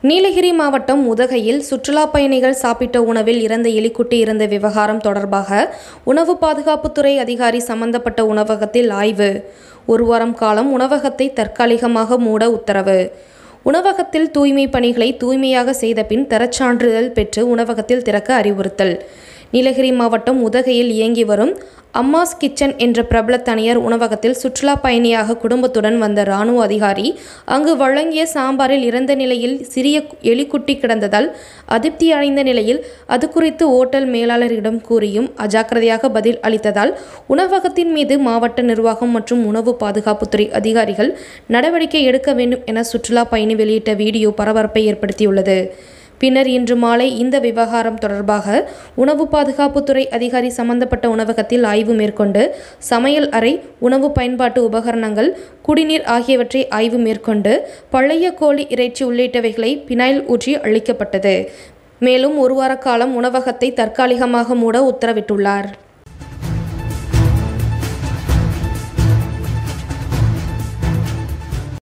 நீலகிரி மாவட்டம் உதகையில் சுற்றுலா பயணிகள் சாப்பிட்ட உணவில் இறந்த எலிக்குட்டி இறந்த விவகாரம் தொடர்பாக உணவு பாதுகாப்புத்துறை அதிகாரி சம்பந்தப்பட்ட உணவகத்தில் ஆய்வு ஒரு வாரம் காலம் உணவகத்தை தற்காலிகமாக மூட உத்தரவு உணவகத்தில் தூய்மை பணிகளை தூய்மையாக செய்த பின் தரச்சான்றிதழ் பெற்று உணவகத்தில் திறக்க அறிவுறுத்தல் நீலகிரி மாவட்டம் உதகையில் இயங்கி வரும் அம்மாஸ் கிச்சன் என்ற பிரபல தனியார் உணவகத்தில் சுற்றுலா பயணியாக குடும்பத்துடன் வந்த இராணுவ அதிகாரி அங்கு வழங்கிய சாம்பாரில் இறந்த நிலையில் சிறிய எலிக்குட்டி கிடந்ததால் அதிருப்தி அடைந்த நிலையில் அது குறித்து ஓட்டல் மேலாளரிடம் கூறியும் அஜாக்கிரதையாக பதில் அளித்ததால் உணவகத்தின் மீது மாவட்ட நிர்வாகம் மற்றும் உணவு பாதுகாப்புத்துறை அதிகாரிகள் நடவடிக்கை எடுக்க வேண்டும் என சுற்றுலா பயணி வெளியிட்ட வீடியோ பரபரப்பை ஏற்படுத்தியுள்ளது பின்னர் இன்று மாலை இந்த விவகாரம் தொடர்பாக உணவு பாதுகாப்புத்துறை அதிகாரி சம்பந்தப்பட்ட உணவகத்தில் ஆய்வு மேற்கொண்டு சமையல் அறை உணவு பயன்பாட்டு உபகரணங்கள் குடிநீர் ஆகியவற்றை ஆய்வு மேற்கொண்டு பழைய கோழி இறைச்சி உள்ளிட்டவைகளை பினாயில் ஊற்றி அளிக்கப்பட்டது மேலும் ஒரு வார காலம் உணவகத்தை தற்காலிகமாக மூட உத்தரவிட்டுள்ளார்